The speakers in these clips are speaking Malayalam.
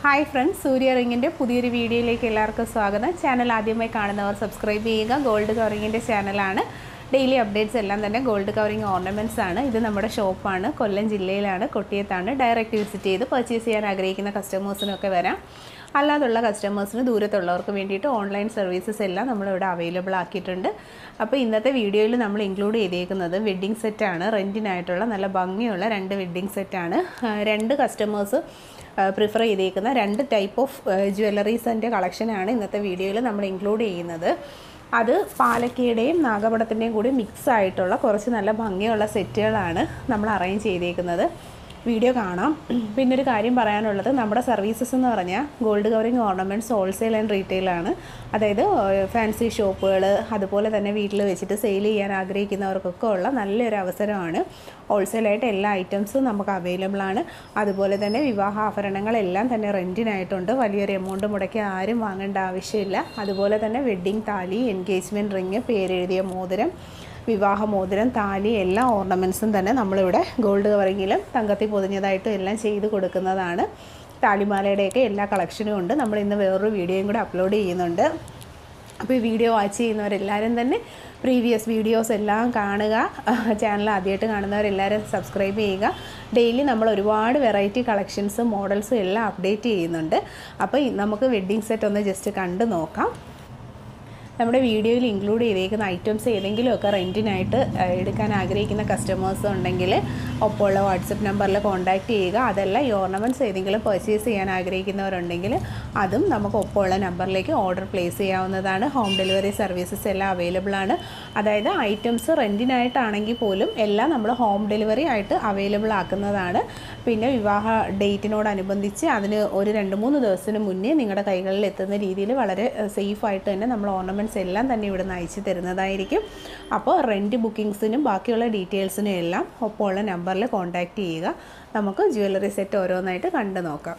ഹായ് ഫ്രണ്ട്സ് സൂര്യ റിങ്ങിൻ്റെ പുതിയൊരു വീഡിയോയിലേക്ക് എല്ലാവർക്കും സ്വാഗതം ചാനൽ ആദ്യമായി കാണുന്നവർ സബ്സ്ക്രൈബ് ചെയ്യുക ഗോൾഡ് കവറിങ്ങിൻ്റെ ചാനലാണ് ഡെയിലി അപ്ഡേറ്റ്സ് എല്ലാം തന്നെ ഗോൾഡ് കവറിങ് ഓർണമെൻറ്റ്സ് ആണ് ഇത് നമ്മുടെ ഷോപ്പാണ് കൊല്ലം ജില്ലയിലാണ് കൊട്ടിയത്താണ് ഡയറക്റ്റ് വിസിറ്റ് ചെയ്ത് പർച്ചേസ് ചെയ്യാൻ ആഗ്രഹിക്കുന്ന കസ്റ്റമേഴ്സിനൊക്കെ വരാം അല്ലാതുള്ള കസ്റ്റമേഴ്സിന് ദൂരത്തുള്ളവർക്ക് വേണ്ടിയിട്ട് ഓൺലൈൻ സർവീസസ് എല്ലാം നമ്മളിവിടെ അവൈലബിൾ ആക്കിയിട്ടുണ്ട് അപ്പോൾ ഇന്നത്തെ വീഡിയോയിൽ നമ്മൾ ഇൻക്ലൂഡ് ചെയ്തേക്കുന്നത് വെഡ്ഡിംഗ് സെറ്റാണ് റെൻറ്റിനായിട്ടുള്ള നല്ല ഭംഗിയുള്ള രണ്ട് വെഡ്ഡിംഗ് സെറ്റാണ് രണ്ട് കസ്റ്റമേഴ്സ് പ്രിഫർ ചെയ്തേക്കുന്ന രണ്ട് ടൈപ്പ് ഓഫ് ജ്വല്ലറീസിൻ്റെ കളക്ഷനാണ് ഇന്നത്തെ വീഡിയോയിൽ നമ്മൾ ഇൻക്ലൂഡ് ചെയ്യുന്നത് അത് പാലക്കയുടെയും നാഗപടത്തിൻ്റെയും കൂടി മിക്സ് ആയിട്ടുള്ള കുറച്ച് നല്ല ഭംഗിയുള്ള സെറ്റുകളാണ് നമ്മൾ അറേഞ്ച് ചെയ്തേക്കുന്നത് വീഡിയോ കാണാം പിന്നെ ഒരു കാര്യം പറയാനുള്ളത് നമ്മുടെ സർവീസസ് എന്ന് പറഞ്ഞാൽ gold covering ornaments wholesale and retail ആണ് അതായത് ഫാൻസി ഷോപ്പുകൾ അതുപോലെ തന്നെ വീട്ടിൽ വെച്ചിട്ട് സെയിൽ ചെയ്യാൻ ആഗ്രഹിക്കുന്നവർക്കൊക്കെ ഉള്ള നല്ലൊരു അവസരമാണ് ഹോൾസെയിലായിട്ട് എല്ലാ ഐറ്റംസും നമുക്ക് അവൈലബിൾ ആണ് അതുപോലെ തന്നെ വിവാഹ ആഭരണങ്ങളെല്ലാം തന്നെ റെൻറ്റിനായിട്ടുണ്ട് വലിയൊരു എമൗണ്ട് മുടക്കി ആരും വാങ്ങേണ്ട ആവശ്യമില്ല അതുപോലെ തന്നെ വെഡ്ഡിങ് താലി എൻഗേജ്മെൻറ്റ് റിങ് പേരെഴുതിയ മോതിരം വിവാഹമോതിരം താലി എല്ലാ ഓർണമെൻറ്റ്സും തന്നെ നമ്മളിവിടെ ഗോൾഡ് കവറിങ്ങിലും തങ്കത്തിൽ പൊതിഞ്ഞതായിട്ടും എല്ലാം ചെയ്ത് കൊടുക്കുന്നതാണ് താലിമാലയുടെയൊക്കെ എല്ലാ കളക്ഷനും ഉണ്ട് നമ്മൾ ഇന്ന് വേറൊരു വീഡിയോയും കൂടെ അപ്ലോഡ് ചെയ്യുന്നുണ്ട് അപ്പോൾ ഈ വീഡിയോ വാച്ച് ചെയ്യുന്നവരെല്ലാവരും തന്നെ പ്രീവിയസ് വീഡിയോസ് എല്ലാം കാണുക ചാനൽ ആദ്യമായിട്ട് കാണുന്നവരെല്ലാവരും സബ്സ്ക്രൈബ് ചെയ്യുക ഡെയിലി നമ്മൾ ഒരുപാട് വെറൈറ്റി കളക്ഷൻസും മോഡൽസും എല്ലാം അപ്ഡേറ്റ് ചെയ്യുന്നുണ്ട് അപ്പോൾ നമുക്ക് വെഡ്ഡിങ് സെറ്റ് ഒന്ന് ജസ്റ്റ് കണ്ടു നോക്കാം നമ്മുടെ വീഡിയോയിൽ ഇൻക്ലൂഡ് ചെയ്തേക്കുന്ന ഐറ്റംസ് ഏതെങ്കിലുമൊക്കെ റെൻറ്റിനായിട്ട് എടുക്കാൻ ആഗ്രഹിക്കുന്ന കസ്റ്റമേഴ്സ് ഉണ്ടെങ്കിൽ ഒപ്പമുള്ള വാട്സപ്പ് നമ്പറിൽ കോൺടാക്റ്റ് ചെയ്യുക അതല്ല ഈ ഓർണമെൻറ്റ്സ് ഏതെങ്കിലും പർച്ചേസ് ചെയ്യാൻ ആഗ്രഹിക്കുന്നവരുണ്ടെങ്കിൽ അതും നമുക്ക് ഒപ്പമുള്ള നമ്പറിലേക്ക് ഓർഡർ പ്ലേസ് ചെയ്യാവുന്നതാണ് ഹോം ഡെലിവറി സർവീസസ് എല്ലാം അവൈലബിൾ ആണ് അതായത് ഐറ്റംസ് റെൻറ്റിനായിട്ടാണെങ്കിൽ പോലും എല്ലാം നമ്മൾ ഹോം ഡെലിവറി ആയിട്ട് അവൈലബിൾ ആക്കുന്നതാണ് പിന്നെ വിവാഹ ഡേറ്റിനോടനുബന്ധിച്ച് അതിന് ഒരു രണ്ട് മൂന്ന് ദിവസത്തിന് മുന്നേ നിങ്ങളുടെ കൈകളിൽ എത്തുന്ന രീതിയിൽ വളരെ സേഫായിട്ട് തന്നെ നമ്മൾ ഓർണമെൻറ്റ്സ് എല്ലാം തന്നെ ഇവിടുന്ന് അയച്ചു തരുന്നതായിരിക്കും അപ്പോൾ റെൻറ്റ് ബുക്കിങ്സിനും ബാക്കിയുള്ള ഡീറ്റെയിൽസിനും എല്ലാം ഒപ്പമുള്ള നമ്പറിൽ കോൺടാക്റ്റ് ചെയ്യുക നമുക്ക് ജ്വല്ലറി സെറ്റ് ഓരോന്നായിട്ട് കണ്ടു നോക്കാം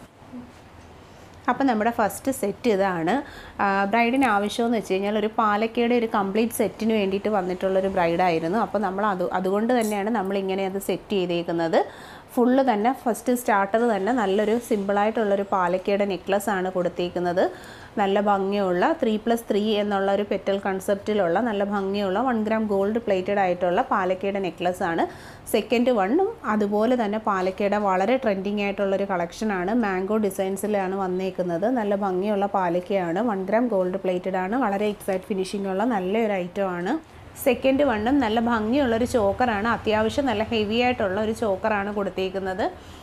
അപ്പോൾ നമ്മുടെ ഫസ്റ്റ് സെറ്റ് ഇതാണ് ബ്രൈഡിന് ആവശ്യമെന്ന് വെച്ച് കഴിഞ്ഞാൽ ഒരു പാലക്കയുടെ ഒരു കംപ്ലീറ്റ് സെറ്റിന് വേണ്ടിയിട്ട് വന്നിട്ടുള്ളൊരു ബ്രൈഡായിരുന്നു അപ്പോൾ നമ്മൾ അത് അതുകൊണ്ട് തന്നെയാണ് നമ്മളിങ്ങനെ അത് സെറ്റ് ചെയ്തേക്കുന്നത് ഫുള്ള് തന്നെ ഫസ്റ്റ് സ്റ്റാർട്ടർ തന്നെ നല്ലൊരു സിമ്പിളായിട്ടുള്ളൊരു പാലക്കയുടെ നെക്ലസ് ആണ് കൊടുത്തേക്കുന്നത് നല്ല ഭംഗിയുള്ള ത്രീ പ്ലസ് ത്രീ എന്നുള്ള ഒരു പെറ്റൽ കൺസെപ്റ്റിലുള്ള നല്ല ഭംഗിയുള്ള വൺ ഗ്രാം ഗോൾഡ് പ്ലേറ്റഡ് ആയിട്ടുള്ള പാലക്കയുടെ നെക്ലസ് ആണ് സെക്കൻഡ് വണ്ണും അതുപോലെ തന്നെ പാലക്കയുടെ വളരെ ട്രെൻഡിങ് ആയിട്ടുള്ളൊരു കളക്ഷനാണ് മാംഗോ ഡിസൈൻസിലാണ് വന്നേക്കുന്നത് നല്ല ഭംഗിയുള്ള പാലക്കയാണ് വൺ ഗ്രാം ഗോൾഡ് പ്ലേറ്റഡ് ആണ് വളരെ എക്സൈറ്റ് ഫിനിഷിംഗ് ഉള്ള നല്ലൊരു ഐറ്റം ആണ് സെക്കൻഡ് വണ്ണും നല്ല ഭംഗിയുള്ളൊരു ചോക്കറാണ് അത്യാവശ്യം നല്ല ഹെവി ആയിട്ടുള്ള ഒരു ചോക്കറാണ് കൊടുത്തേക്കുന്നത്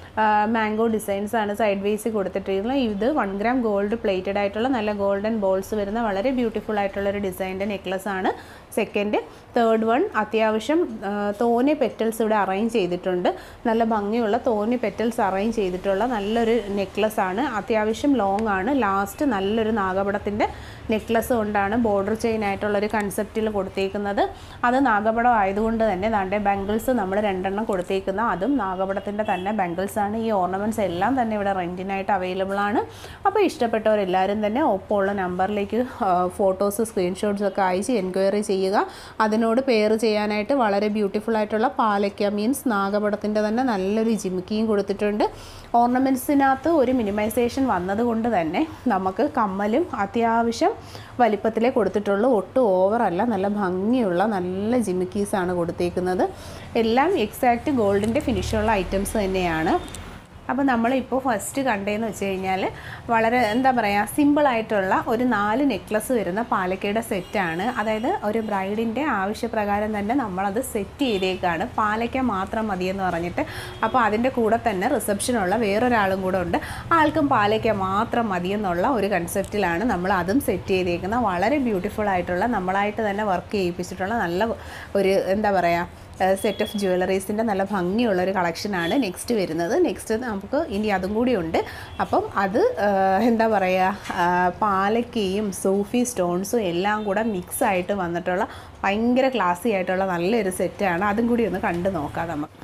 മാംഗോ ഡിസൈൻസ് ആണ് സൈഡ് വേസ് കൊടുത്തിട്ടിരിക്കുന്നത് ഇത് വൺ ഗ്രാം ഗോൾഡ് പ്ലേറ്റഡ് ആയിട്ടുള്ള നല്ല ഗോൾഡൻ ബോൾസ് വരുന്ന വളരെ ബ്യൂട്ടിഫുൾ ആയിട്ടുള്ള ഒരു ഡിസൈൻ്റെ നെക്ലസ് ആണ് സെക്കൻഡ് തേർഡ് വൺ അത്യാവശ്യം തോനെ പെറ്റൽസ് ഇവിടെ അറേഞ്ച് ചെയ്തിട്ടുണ്ട് നല്ല ഭംഗിയുള്ള തോനെ പെറ്റൽസ് അറേഞ്ച് ചെയ്തിട്ടുള്ള നല്ലൊരു നെക്ലസ് ആണ് അത്യാവശ്യം ലോങ് ആണ് ലാസ്റ്റ് നല്ലൊരു നാഗപടത്തിൻ്റെ നെക്ലസ് കൊണ്ടാണ് ബോർഡർ ചെയിൻ ആയിട്ടുള്ളൊരു കൺസെപ്റ്റിൽ കൊടുത്തേക്കുന്നത് അത് നാഗപടം ആയതുകൊണ്ട് തന്നെ ദാണ്ടെ ബംഗിൾസ് നമ്മൾ രണ്ടെണ്ണം കൊടുത്തേക്കുന്ന അതും നാഗപടത്തിൻ്റെ തന്നെ ബംഗിൾസ് ആണ് ഈ ഓർണമെൻറ്റ്സ് എല്ലാം തന്നെ ഇവിടെ റെൻറ്റിനായിട്ട് അവൈലബിൾ ആണ് അപ്പോൾ ഇഷ്ടപ്പെട്ടവരെല്ലാവരും തന്നെ ഒപ്പമുള്ള നമ്പറിലേക്ക് ഫോട്ടോസ് സ്ക്രീൻഷോട്ട്സ് ഒക്കെ അയച്ച് എൻക്വയറി ചെയ്യുക അതിനോട് പെയർ ചെയ്യാനായിട്ട് വളരെ ബ്യൂട്ടിഫുൾ ആയിട്ടുള്ള പാലയ്ക്ക മീൻസ് നാഗപടത്തിൻ്റെ തന്നെ നല്ലൊരു ജിമിക്കിയും കൊടുത്തിട്ടുണ്ട് ഓർണമെൻറ്റ്സിനകത്ത് ഒരു മിനിമൈസേഷൻ വന്നതുകൊണ്ട് തന്നെ നമുക്ക് കമ്മലും അത്യാവശ്യം വലിപ്പത്തിലേ കൊടുത്തിട്ടുള്ളൂ ഒട്ടും ഓവറല്ല നല്ല ഭംഗിയുള്ള നല്ല ജിമിക്കീസാണ് കൊടുത്തേക്കുന്നത് എല്ലാം എക്സാക്റ്റ് ഗോൾഡിൻ്റെ ഫിനിഷുള്ള ഐറ്റംസ് തന്നെയാണ് അപ്പോൾ നമ്മളിപ്പോൾ ഫസ്റ്റ് കണ്ടതെന്ന് വെച്ച് കഴിഞ്ഞാൽ വളരെ എന്താ പറയുക സിമ്പിളായിട്ടുള്ള ഒരു നാല് നെക്ലസ് വരുന്ന പാലക്കയുടെ സെറ്റാണ് അതായത് ഒരു ബ്രൈഡിൻ്റെ ആവശ്യപ്രകാരം തന്നെ നമ്മളത് സെറ്റ് ചെയ്തേക്കാണ് പാലക്ക മാത്രം മതിയെന്ന് പറഞ്ഞിട്ട് അപ്പോൾ അതിൻ്റെ കൂടെ തന്നെ റിസപ്ഷനുള്ള വേറൊരാളും കൂടെ ഉണ്ട് ആൾക്കും പാലക്ക മാത്രം മതിയെന്നുള്ള ഒരു കൺസെപ്റ്റിലാണ് നമ്മൾ അതും സെറ്റ് ചെയ്തേക്കുന്നത് വളരെ ബ്യൂട്ടിഫുൾ ആയിട്ടുള്ള നമ്മളായിട്ട് തന്നെ വർക്ക് ചെയ്യിപ്പിച്ചിട്ടുള്ള നല്ല ഒരു എന്താ പറയുക സെറ്റ് ഓഫ് ജ്വല്ലറീസിൻ്റെ നല്ല ഭംഗിയുള്ള ഒരു കളക്ഷനാണ് നെക്സ്റ്റ് വരുന്നത് നെക്സ്റ്റ് നമുക്ക് ഇനി അതും കൂടി ഉണ്ട് അപ്പം അത് എന്താ പറയുക പാലക്കയും സൂഫി സ്റ്റോൺസും എല്ലാം കൂടെ മിക്സ് ആയിട്ട് വന്നിട്ടുള്ള ഭയങ്കര ക്ലാസി ആയിട്ടുള്ള നല്ലൊരു സെറ്റാണ് അതും കൂടി ഒന്ന് കണ്ടു നോക്കാം നമുക്ക്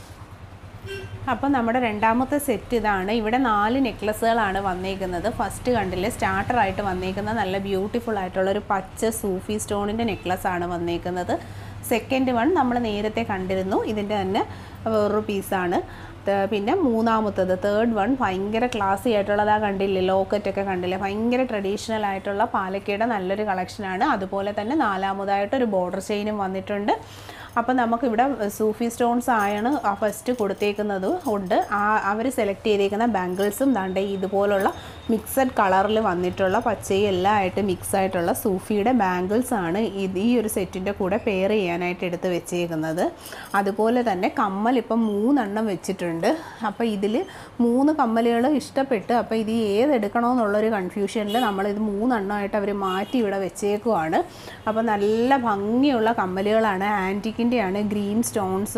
അപ്പം നമ്മുടെ രണ്ടാമത്തെ സെറ്റ് ഇതാണ് ഇവിടെ നാല് നെക്ലസ്സുകളാണ് വന്നേക്കുന്നത് ഫസ്റ്റ് കണ്ടില്ലേ സ്റ്റാർട്ടറായിട്ട് വന്നേക്കുന്ന നല്ല ബ്യൂട്ടിഫുൾ ആയിട്ടുള്ള ഒരു പച്ച സൂഫി സ്റ്റോണിൻ്റെ നെക്ലസ് ആണ് വന്നേക്കുന്നത് സെക്കൻഡ് വൺ നമ്മൾ നേരത്തെ കണ്ടിരുന്നു ഇതിൻ്റെ തന്നെ വേറൊരു പീസാണ് ത- പിന്നെ മൂന്നാമത്തത് തേർഡ് വൺ ഭയങ്കര ക്ലാസി ആയിട്ടുള്ളതാ കണ്ടില്ലേ ലോക്കറ്റ് ഒക്കെ കണ്ടില്ലേ ഭയങ്കര ട്രഡീഷണൽ ആയിട്ടുള്ള പാലക്കയുടെ നല്ലൊരു കളക്ഷനാണ് അതുപോലെ തന്നെ നാലാമതായിട്ട് ഒരു ബോർഡർ ചെയിനും വന്നിട്ടുണ്ട് അപ്പം നമുക്കിവിടെ സൂഫി സ്റ്റോൺസ് ആണ് ഫസ്റ്റ് കൊടുത്തേക്കുന്നത് ഉണ്ട് ആ അവർ സെലക്ട് ചെയ്തേക്കുന്ന ബാംഗിൾസും ദാണ്ട് ഇതുപോലുള്ള മിക്സഡ് കളറിൽ വന്നിട്ടുള്ള പച്ചയും എല്ലാം ആയിട്ട് മിക്സ് ആയിട്ടുള്ള സൂഫിയുടെ ബാംഗിൾസ് ആണ് ഇത് ഈ ഒരു സെറ്റിൻ്റെ കൂടെ പെയർ ചെയ്യാനായിട്ട് എടുത്ത് വെച്ചേക്കുന്നത് അതുപോലെ തന്നെ കമ്മൽ ഇപ്പം മൂന്നെണ്ണം വെച്ചിട്ടുണ്ട് അപ്പോൾ ഇതിൽ മൂന്ന് കമ്മലുകൾ ഇഷ്ടപ്പെട്ട് അപ്പോൾ ഇത് ഏതെടുക്കണമെന്നുള്ളൊരു കൺഫ്യൂഷനിൽ നമ്മളിത് മൂന്നെണ്ണമായിട്ട് അവർ മാറ്റി ഇവിടെ വെച്ചേക്കുവാണ് അപ്പോൾ നല്ല ഭംഗിയുള്ള കമ്മലുകളാണ് ആൻറ്റിക്കിൻ്റെയാണ് ഗ്രീൻ സ്റ്റോൺസ്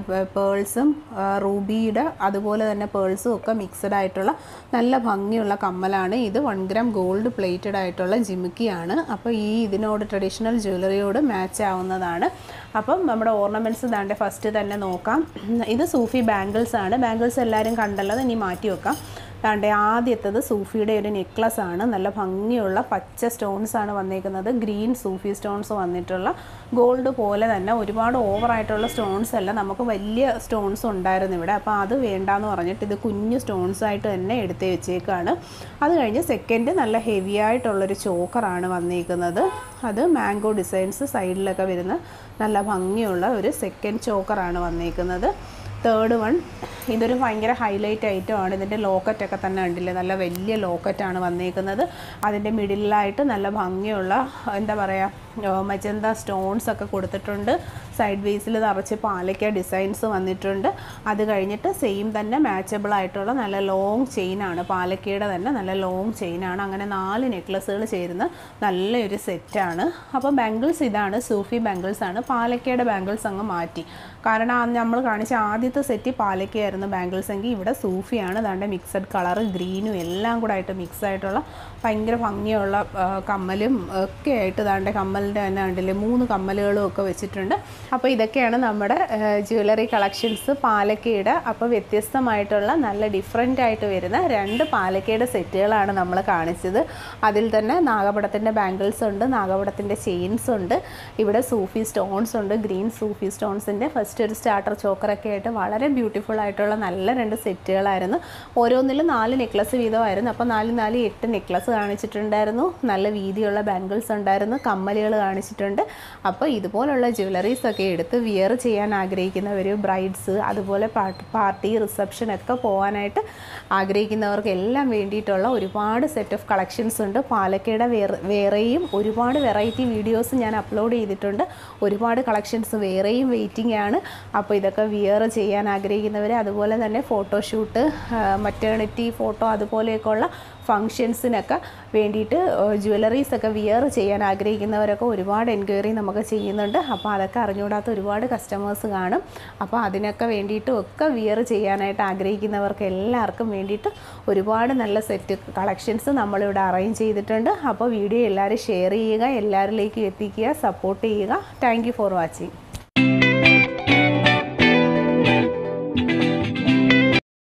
പേൾസും റൂബിയുടെ അതുപോലെ തന്നെ പേൾസും ഒക്കെ മിക്സഡ് ആയിട്ടുള്ള നല്ല ഭംഗിയുള്ള കമ്മലാണ് ഇത് വൺ ഗ്രാം ഗോൾഡ് പ്ലേറ്റഡ് ആയിട്ടുള്ള ജിമിക്കിയാണ് അപ്പോൾ ഈ ഇതിനോട് ട്രഡീഷണൽ ജ്വല്ലറിയോട് മാച്ച് ആവുന്നതാണ് അപ്പം നമ്മുടെ ഓർണമെൻറ്റ്സ് ദാണ്ട് ഫസ്റ്റ് തന്നെ നോക്കാം ഇത് സൂഫി ബാംഗിൾസ് ആണ് ബാംഗിൾസ് എല്ലാവരും കണ്ടല്ലോ അത് ഇനി മാറ്റി വെക്കാം ദാണ്ട് ആദ്യത്തത് സൂഫിയുടെ ഒരു നെക്ലസ് ആണ് നല്ല ഭംഗിയുള്ള പച്ച സ്റ്റോൺസ് ആണ് വന്നേക്കുന്നത് ഗ്രീൻ സൂഫി സ്റ്റോൺസ് വന്നിട്ടുള്ള ഗോൾഡ് പോലെ തന്നെ ഒരുപാട് ഓവറായിട്ടുള്ള സ്റ്റോൺസ് അല്ല നമുക്ക് വലിയ സ്റ്റോൺസ് ഉണ്ടായിരുന്നു ഇവിടെ അപ്പോൾ അത് വേണ്ടാന്ന് പറഞ്ഞിട്ട് ഇത് കുഞ്ഞു സ്റ്റോൺസ് ആയിട്ട് തന്നെ എടുത്ത് വെച്ചേക്കാണ് അത് കഴിഞ്ഞ് സെക്കൻഡ് നല്ല ഹെവി ആയിട്ടുള്ളൊരു ചോക്കറാണ് വന്നേക്കുന്നത് അത് മാംഗോ ഡിസൈൻസ് സൈഡിലൊക്കെ വരുന്ന നല്ല ഭംഗിയുള്ള ഒരു സെക്കൻഡ് ചോക്കറാണ് വന്നേക്കുന്നത് തേർഡ് വൺ ഇതൊരു ഭയങ്കര ഹൈലൈറ്റ് ഐറ്റമാണ് ഇതിൻ്റെ ലോക്കറ്റൊക്കെ തന്നെ ഉണ്ടില്ലേ നല്ല വലിയ ലോക്കറ്റാണ് വന്നേക്കുന്നത് അതിൻ്റെ മിഡിലായിട്ട് നല്ല ഭംഗിയുള്ള എന്താ പറയുക മജന്ത സ്റ്റോൺസ് ഒക്കെ കൊടുത്തിട്ടുണ്ട് സൈഡ് വേസിൽ നിറച്ച് പാലക്ക ഡിസൈൻസ് വന്നിട്ടുണ്ട് അത് കഴിഞ്ഞിട്ട് സെയിം തന്നെ മാച്ചബിൾ ആയിട്ടുള്ള നല്ല ലോങ് ചെയിനാണ് പാലക്കയുടെ തന്നെ നല്ല ലോങ് ചെയിനാണ് അങ്ങനെ നാല് നെക്ലസ്സുകൾ ചേരുന്ന നല്ലൊരു സെറ്റാണ് അപ്പോൾ ബാംഗിൾസ് ഇതാണ് സൂഫി ബാംഗിൾസ് ആണ് പാലക്കയുടെ ബാംഗിൾസ് അങ്ങ് മാറ്റി കാരണം ആ നമ്മൾ കാണിച്ച ആദ്യത്തെ സെറ്റ് പാലക്കയായിരുന്നു ബാംഗിൾസ് എങ്കിൽ ഇവിടെ സൂഫിയാണ് ദാണ്ട് മിക്സഡ് കളർ ഗ്രീനും എല്ലാം കൂടെ ആയിട്ട് മിക്സ് ആയിട്ടുള്ള ഭയങ്കര ഭംഗിയുള്ള ആ, കമ്മലും ഒക്കെ ആയിട്ട് ദാണ്ട് കമ്മലിൻ്റെ തന്നെ കണ്ടില്ലേ മൂന്ന് കമ്മലുകളും ഒക്കെ വെച്ചിട്ടുണ്ട് അപ്പോൾ ഇതൊക്കെയാണ് നമ്മുടെ ജ്വല്ലറി കളക്ഷൻസ് പാലക്കയുടെ അപ്പോൾ വ്യത്യസ്തമായിട്ടുള്ള നല്ല ഡിഫറെൻ്റ് ആയിട്ട് വരുന്ന രണ്ട് പാലക്കയുടെ സെറ്റുകളാണ് നമ്മൾ കാണിച്ചത് അതിൽ തന്നെ നാഗപടത്തിൻ്റെ ബാംഗിൾസ് ഉണ്ട് നാഗപടത്തിൻ്റെ ചെയിൻസ് ഉണ്ട് ഇവിടെ സൂഫി സ്റ്റോൺസ് ഉണ്ട് ഗ്രീൻ സൂഫി സ്റ്റോൺസിൻ്റെ ഫസ്റ്റ് ഒരു സ്റ്റാർട്ടർ ചോക്കറൊക്കെ ആയിട്ട് വളരെ ബ്യൂട്ടിഫുൾ ആയിട്ടുള്ള നല്ല രണ്ട് സെറ്റുകളായിരുന്നു ഓരോന്നിലും നാല് നെക്ലസ് വീതമായിരുന്നു അപ്പോൾ നാല് നാല് എട്ട് നെക്ലസ് കാണിച്ചിട്ടുണ്ടായിരുന്നു നല്ല വീതിയുള്ള ബാംഗിൾസ് ഉണ്ടായിരുന്നു കമ്മലുകൾ കാണിച്ചിട്ടുണ്ട് അപ്പോൾ ഇതുപോലുള്ള ജ്വല്ലറീസ് ഒക്കെ എടുത്ത് വിയർ ചെയ്യാൻ ആഗ്രഹിക്കുന്നവർ ബ്രൈഡ്സ് അതുപോലെ പാർട്ടി റിസപ്ഷൻ ഒക്കെ പോകാനായിട്ട് ആഗ്രഹിക്കുന്നവർക്ക് എല്ലാം വേണ്ടിയിട്ടുള്ള ഒരുപാട് സെറ്റ് ഓഫ് കളക്ഷൻസ് ഉണ്ട് പാലക്കയുടെ വേറെ വേറെയും ഒരുപാട് വെറൈറ്റി വീഡിയോസ് ഞാൻ അപ്ലോഡ് ചെയ്തിട്ടുണ്ട് ഒരുപാട് കളക്ഷൻസ് വേറെയും വെയിറ്റിംഗ് ആണ് അപ്പോൾ ഇതൊക്കെ വിയർ ചെയ്യാൻ ആഗ്രഹിക്കുന്നവർ അതുപോലെ തന്നെ ഫോട്ടോഷൂട്ട് മറ്റേണിറ്റി ഫോട്ടോ അതുപോലെയൊക്കെയുള്ള ഫങ്ഷൻസിനൊക്കെ വേണ്ടിയിട്ട് ജ്വല്ലറീസ് ഒക്കെ വിയർ ചെയ്യാൻ ആഗ്രഹിക്കുന്നവരൊക്കെ ഒരുപാട് എൻക്വയറി നമുക്ക് ചെയ്യുന്നുണ്ട് അപ്പോൾ അതൊക്കെ അറിഞ്ഞുകൂടാത്ത ഒരുപാട് കസ്റ്റമേഴ്സ് കാണും അപ്പോൾ അതിനൊക്കെ വേണ്ടിയിട്ടും ഒക്കെ വിയർ ചെയ്യാനായിട്ട് ആഗ്രഹിക്കുന്നവർക്ക് എല്ലാവർക്കും വേണ്ടിയിട്ട് ഒരുപാട് നല്ല സെറ്റ് കളക്ഷൻസ് നമ്മളിവിടെ അറേഞ്ച് ചെയ്തിട്ടുണ്ട് അപ്പോൾ വീഡിയോ എല്ലാവരും ഷെയർ ചെയ്യുക എല്ലാവരിലേക്കും എത്തിക്കുക സപ്പോർട്ട് ചെയ്യുക താങ്ക് ഫോർ വാച്ചിങ്